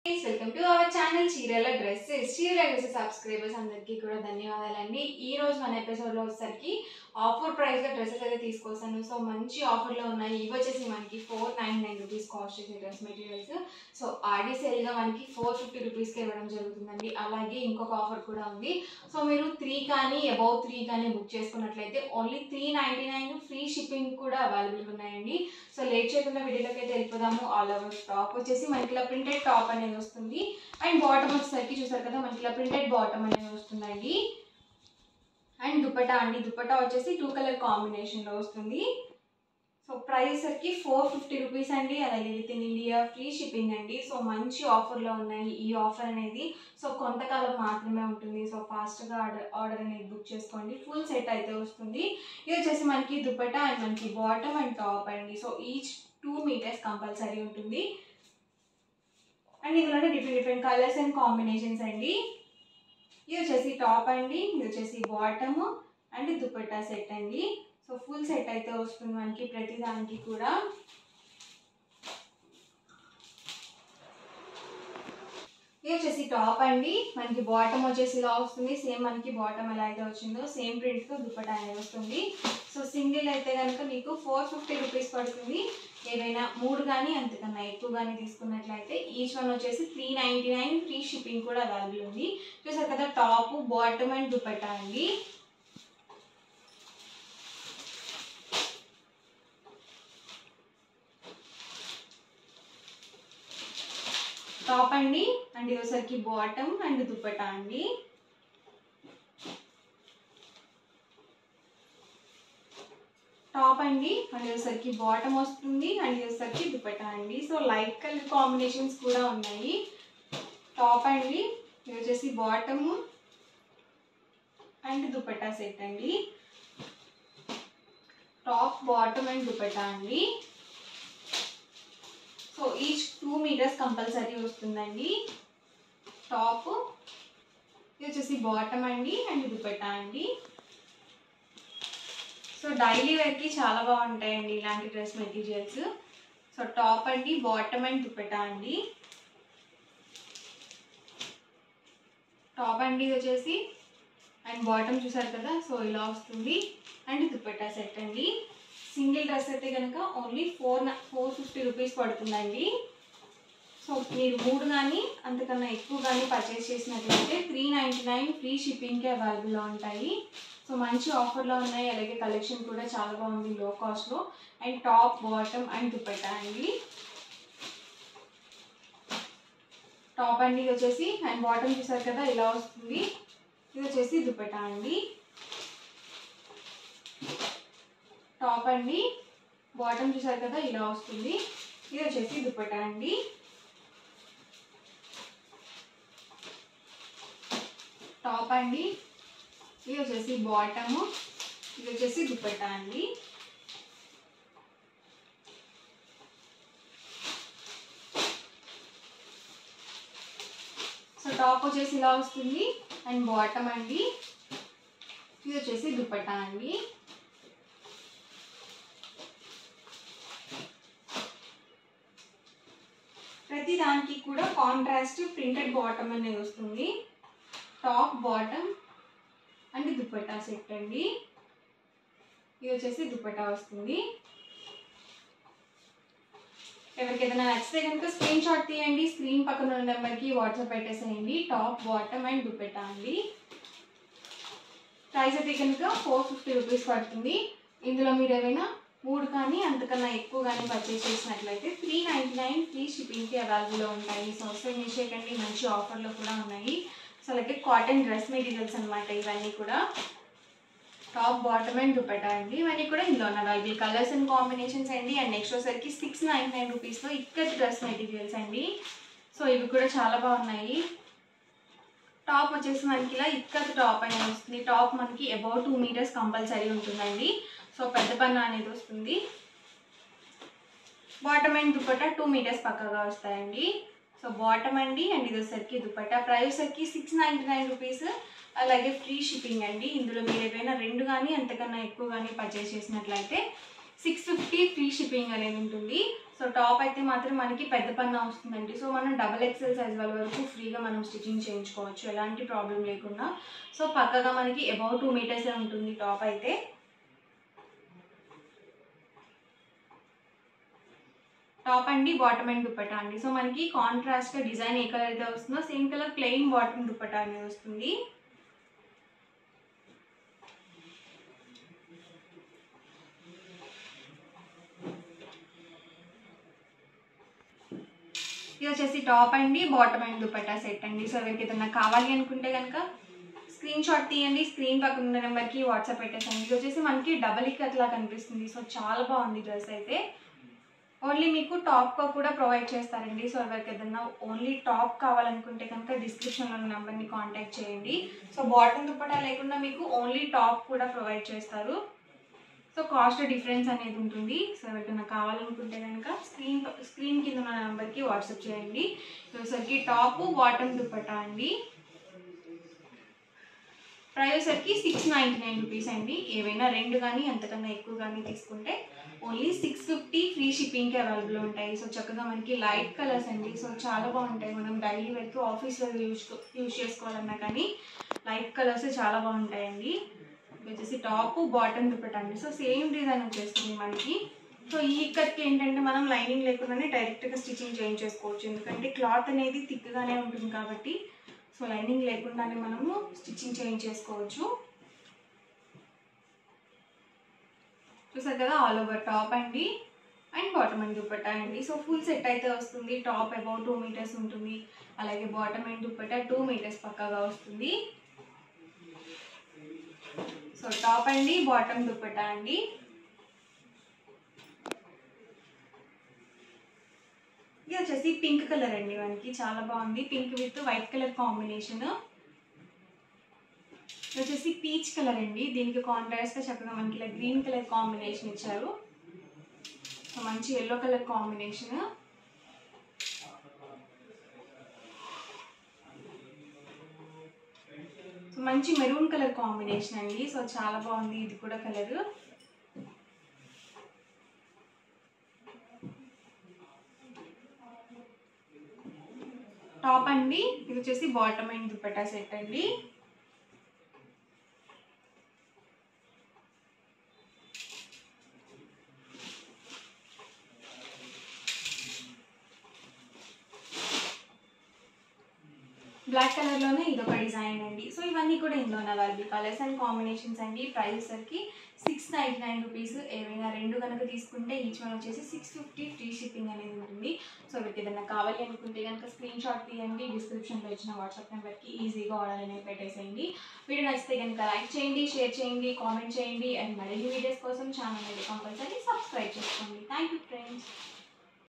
welcome to our channel చీరల dresses చీరల dresses subscribers అందరికీ కూడా ధన్యవాదాలండి ఈ రోజు మన ఎపిసోడ్లో వచ్చేసరికి ఆఫర్ ప్రైస్లో డ్రెస్సెస్ అయితే తీసుకొస్తాను సో మంచి ఆఫర్లో ఉన్నాయి ఇవి వచ్చేసి మనకి four nine nine rupees cost చేసే డ్రెస్ మెటీరియల్స్ సో ఆర్డీ సేల్గా మనకి ఫోర్ ఫిఫ్టీ రూపీస్కి ఇవ్వడం జరుగుతుందండి అలాగే ఇంకొక ఆఫర్ కూడా ఉంది సో మీరు త్రీ కానీ అబౌవ్ త్రీ కానీ బుక్ చేసుకున్నట్లయితే only three ninety nine free shipping కూడా అవైలబుల్ ఉన్నాయండి సో లేట్ చేయకుండా వీడియోలోకి అయితే వెళ్ళిపోదాము ఆల్ ఓవర్ టాప్ వచ్చేసి మనకి ఇలా ప్రింటెడ్ టాప్ అనేది వస్తుంది అండ్ బాటమ్ వచ్చేసరికి చూసారు కదా మనకి ఇలా ప్రింటెడ్ బాటమ్ అనేది వస్తుందండి అండ్ దుపట్టా అండి దుపట్టా వచ్చేసి టూ కలర్ కాంబినేషన్లో వస్తుంది సో ప్రైస్ సరికి ఫోర్ ఫిఫ్టీ రూపీస్ అండి అలాగే with in India free shipping అండి సో మంచి ఆఫర్లో ఉన్నాయి ఈ ఆఫర్ అనేది సో కొంతకాలం మాత్రమే ఉంటుంది సో ఫాస్ట్గా ఆర్డర్ ఆర్డర్ అనేది బుక్ చేసుకోండి ఫుల్ సెట్ అయితే వస్తుంది ఇది వచ్చేసి మనకి దుపట్టా అండ్ మనకి బాటమ్ అండ్ టాప్ అండి so each two metres compulsory ఉంటుంది అండ్ ఇందులోనే different different colours and combinations అండి ఇది వచ్చేసి టాప్ అండి ఇది వచ్చేసి బాటమ్ అండ్ దుపట్టా సెట్ అండి సో ఫుల్ సెట్ అయితే వస్తుంది మనకి ప్రతి దానికి కూడా ఇది వచ్చేసి టాప్ అండి మనకి బాటమ్ వచ్చేసి ఇలా వస్తుంది సేమ్ మనకి బాటమ్ ఎలా అయితే వచ్చిందో సేమ్ ప్రింట్తో దుపట్టా అనేది వస్తుంది సో సింగిల్ అయితే కనుక మీకు ఫోర్ ఫిఫ్టీ రూపీస్ పడుతుంది ఏదైనా మూడు కానీ అంతకన్నా ఎక్కువ కానీ తీసుకున్నట్లయితే ఈచ్ వన్ వచ్చేసి three ninety nine free shipping కూడా అవైలబుల్ ఉంది చూసారు కదా టాప్ బాటమ్ అండ్ దుపట్టా అండి టాప్ అండి అండ్ ఇది ఒకసారికి బాటమ్ అండ్ దుపట్టా అండి టాప్ అండి అండ్ వచ్చేసరికి బాటమ్ వస్తుంది అండ్ వచ్చేసరికి దుపట్టా అండి సో లైట్ కలర్ కాంబినేషన్స్ కూడా ఉన్నాయి టాప్ అండి ఇది వచ్చేసి బాటమ్ అండ్ దుపట్టా సెట్ అండి టాప్ బాటమ్ అండ్ దుపట్టా అండి so each two metres compulsory వస్తుందండి టాప్ ఇది వచ్చేసి బాటమ్ అండి అండ్ దుపట్టా అండి సో డైలీ వేర్కి చాలా బాగుంటాయండి ఇలాంటి డ్రెస్ మెటీరియల్స్ సో టాప్ అండి బాటమ్ అండ్ దుపట్టా అండి టాప్ అండి ఇది వచ్చేసి అండ్ బాటమ్ చూసారు కదా సో ఇలా వస్తుంది అండ్ దుపట్టా సెట్ అండి సింగిల్ డ్రెస్ అయితే కనుక only four four fifty rupees పడుతుందండి సో మీరు మూడు కానీ అంతకన్నా ఎక్కువ కానీ పర్చేస్ చేసినట్లయితే త్రీ నైంటీ నైన్ ఫ్రీ షిప్పింగ్కి అవైలబుల్లో ఉంటాయి సో మంచి ఆఫర్లో ఉన్నాయి అలాగే కలెక్షన్ కూడా చాలా బాగుంది లో కాస్ట్లో and top bottom and dupatta అండి టాప్ అండి ఇది వచ్చేసి అండ్ బాటమ్ చూసారు కదా ఇలా వస్తుంది ఇది వచ్చేసి దుపట్టా అండి టాప్ అండి బాటమ్ చూసారు కదా ఇలా వస్తుంది ఇది వచ్చేసి దుపట్టా అండి టాప్ అండి ఇది వచ్చేసి బాటమ్ ఇది వచ్చేసి దుపట్టా అండి సో టాప్ వచ్చేసి ఇలా వస్తుంది అండ్ బాటమ్ అండి ఇది వచ్చేసి దుపట్టా అండి ప్రతి దానికి కూడా కాంట్రాస్ట్ ప్రింటెడ్ బాటమ్ అనేది వస్తుంది top bottom and dupatta set అండి ఇది వచ్చేసి దుపట్టా వస్తుంది ఎవరికి ఏదైనా నచ్చితే కనుక స్క్రీన్ షాట్ తీయండి స్క్రీన్ పక్కన ఉన్న నెంబర్కి వాట్సాప్ పెట్టేసేయండి టాప్ బాటమ్ అండ్ దుపట్టా అండి ప్రైస్ అయితే కనుక ఫోర్ ఫిఫ్టీ రూపీస్ పడుతుంది ఇందులో మీరు ఏమైనా మూడు కానీ అంతకన్నా ఎక్కువ కానీ పర్చేస్ చేసినట్లయితే త్రీ నైంటీ నైన్ ఫ్రీ షిప్పింగ్కి అవైలబుల్లో ఉంటాయి సో వస్తే మిస్ చేయకండి మంచి ఆఫర్లో కూడా ఉన్నాయి సో అలాగే కాటన్ డ్రెస్ మెటీరియల్స్ అనమాట ఇవన్నీ కూడా టాప్ బాటమ్ అండ్ దుపట్టా అండి ఇవన్నీ కూడా ఇందులో ఉన్న అవైలబుల్ కలర్స్ అండ్ కాంబినేషన్స్ అండి అండ్ నెక్స్ట్ వచ్చేసరికి సిక్స్ నైన్ నైన్ రూపీస్లో ఇక్కడ డ్రెస్ మెటీరియల్స్ అండి సో ఇవి కూడా చాలా బాగున్నాయి టాప్ వచ్చేసి మనకి ఇలా ఇక్కత్ టాప్ అనేది వస్తుంది టాప్ మనకి అబౌట్ టూ మీటర్స్ కంపల్సరీ ఉంటుందండి సో పెద్ద పన్ను అనేది వస్తుంది bottom and dupatta two metres పక్కగా వస్తాయండి సో బాటమ్ అండి అండ్ ఇది వచ్చరికి దుపట్టా ప్రైస్ వచ్చరికి సిక్స్ నైంటీ నైన్ రూపీస్ అలాగే ఫ్రీ షిప్పింగ్ అండి ఇందులో మీరు ఏదైనా రెండు కానీ అంతకన్నా ఎక్కువ కానీ పర్చేస్ చేసినట్లయితే సిక్స్ ఫిఫ్టీ ఫ్రీ షిప్పింగ్ అనేది ఉంటుంది సో టాప్ అయితే మాత్రం మనకి పెద్ద పన్న వస్తుందండి సో మనం డబల్ ఎక్సెల్ సైజ్ వాళ్ళ వరకు ఫ్రీగా మనం స్టిచ్చింగ్ చేయించుకోవచ్చు ఎలాంటి ప్రాబ్లం లేకుండా సో పక్కగా మనకి అబౌట్ టూ మీటర్సే ఉంటుంది టాప్ అయితే టాప్ అండి బాటమ్ అండ్ దుప్పటా అండి సో మనకి కాంట్రాస్ట్ డిజైన్ ఏ కలర్ అయితే వస్తుందో same colour plain bottom dupatta అనేది వస్తుంది ఇది వచ్చేసి టాప్ అండి బాటమ్ అండ్ దుపట్టా సెట్ అండి సో ఎవరికి ఏదైనా కావాలి అనుకుంటే కనుక స్క్రీన్ షాట్ తీయండి స్క్రీన్ పక్కన ఉన్న నెంబర్కి వాట్సాప్ పెట్టేసండి ఇది వచ్చేసి మనకి డబల్ ఇక్కత్ లా కనిపిస్తుంది సో చాలా బాగుంది డ్రెస్ అయితే ఓన్లీ మీకు టాప్ కూడా ప్రొవైడ్ చేస్తారండి సో ఎవరికి ఏదైనా ఓన్లీ టాప్ కావాలనుకుంటే కనుక డిస్క్రిప్షన్లో ఉన్న నెంబర్ని కాంటాక్ట్ చేయండి సో బాటమ్ దుపట్టా లేకుండా మీకు ఓన్లీ టాప్ కూడా ప్రొవైడ్ చేస్తారు సో కాస్ట్ డిఫరెన్స్ అనేది ఉంటుంది సో ఎవరికైనా కావాలనుకుంటే కనుక స్క్రీన్ స్క్రీన్ కింద ఉన్న నెంబర్కి వాట్సాప్ చేయండి వచ్చేసరికి టాప్ బాటమ్ దుపట్టా అండి ప్రైస్ వచ్చరికి సిక్స్ నైంటీ నైన్ రూపీస్ అండి ఏవైనా రెండు కానీ అంతకన్నా ఎక్కువ కానీ తీసుకుంటే ఓన్లీ సిక్స్ ఫిఫ్టీ ఫ్రీ షిప్పింగ్కి అవైలబుల్ ఉంటాయి సో చక్కగా మనకి లైట్ కలర్స్ అండి సో చాలా బాగుంటాయి మనం డైలీ వేర్కి ఆఫీస్లో యూజ్ యూజ్ చేసుకోవాలన్నా కానీ లైట్ కలర్స్ చాలా బాగుంటాయండి ఇది వచ్చేసి టాప్ బాటమ్ దుపట్టా అండి సో సేమ్ డిజైన్ వచ్చేస్తుంది మనకి సో ఈ ఇక్కడికి ఏంటంటే మనం లైనింగ్ లేకుండానే డైరెక్ట్గా స్టిచ్చింగ్ చేయించేసుకోవచ్చు ఎందుకంటే క్లాత్ అనేది థిక్గానే ఉంటుంది కాబట్టి సో లైనింగ్ లేకుండానే మనము స్టిచ్చింగ్ చేయించేసుకోవచ్చు చూసారు కదా ఆల్ ఓవర్ టాప్ అండి అండ్ బాటమ్ అండ్ దుపట్టా అండి సో ఫుల్ సెట్ అయితే వస్తుంది టాప్ అబౌట్ టూ మీటర్స్ ఉంటుంది అలాగే bottom and dupatta two metres పక్కాగా వస్తుంది సో టాప్ అండి బాటమ్ దుపట్టా అండి ఇది వచ్చేసి పింక్ కలర్ అండి మనకి చాలా బాగుంది pink with white colour combination ఇది వచ్చేసి పీచ్ కలర్ అండి దీనికి కాంట్రాస్ట్గా చక్కగా మనకి ఇలా గ్రీన్ కలర్ కాంబినేషన్ ఇచ్చారు సో మంచి ఎల్లో కలర్ కాంబినేషన్ సో మంచి మెరూన్ కలర్ కాంబినేషన్ అండి సో చాలా బాగుంది ఇది కూడా కలర్ టాప్ అండి ఇది వచ్చేసి బాటమ్ అండ్ దుపట్టా సెట్ అండి బ్లాక్ కలర్లోనే ఇదొక డిజైన్ అండి సో ఇవన్నీ కూడా ఇందులోనే అవైలబుల్ కలర్స్ అండ్ కాంబినేషన్స్ అండి ప్రైస్ సరికి సిక్స్ నైంటీ నైన్ రూపీస్ ఏవైనా రెండు కనుక తీసుకుంటే ఈచ్ వన్ వచ్చేసి సిక్స్ ఫిఫ్టీ ఫ్రీ షిప్పింగ్ అనేది ఉంటుంది సో మీకు ఏదైనా కావాలి అనుకుంటే కనుక స్క్రీన్ షాట్ తీయండి డిస్క్రిప్షన్లో ఇచ్చిన వాట్సాప్ నెంబర్కి ఈజీగా ఆర్డర్ అనేది పెట్టేసేయండి వీడియో నచ్చితే కనుక లైక్ చేయండి షేర్ చేయండి కామెంట్ చేయండి అండ్ మరిన్ని వీడియోస్ కోసం ఛానల్ అనేది కంపల్సరీ సబ్స్క్రైబ్ చేసుకోండి థ్యాంక్ యూ ఫ్రెండ్స్